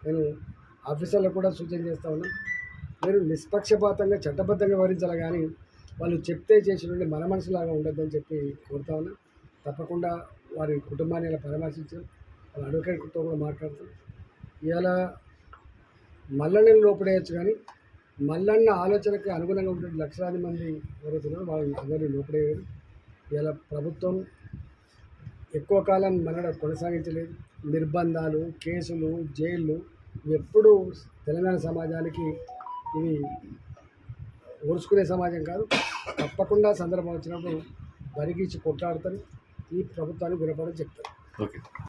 నేను ఆఫీసర్లకు కూడా సూచన చేస్తా ఉన్నా మీరు నిష్పక్షపాతంగా చట్టబద్ధంగా వివరించాలి కానీ వాళ్ళు చెప్తే చేసిన మన మనసులాగా ఉండొద్దని చెప్పి కోరుతా ఉన్నా తప్పకుండా వారి కుటుంబాన్ని ఇలా పరామర్శించాం వాళ్ళ అడ్వకేట్తో కూడా మాట్లాడతాం ఇవాళ మల్లన్నని లోపడేయచ్చు కానీ మల్లన్న ఆలోచనకి అనుగుణంగా ఉండే లక్షలాది మంది ఎవరైతున్నారో వాళ్ళు అందరినీ లోపడేయరు ఇలా ప్రభుత్వం ఎక్కువ కాలం మనడ కొనసాగించలేదు నిర్బంధాలు కేసులు జైళ్ళు ఇవి ఎప్పుడు తెలంగాణ సమాజానికి ఇవి ఓర్చుకునే సమాజం కాదు తప్పకుండా సందర్భం వచ్చినప్పుడు బరిగిచ్చి కొట్లాడతారు ఈ ప్రభుత్వానికి గుణపడని చెప్తారు ఓకే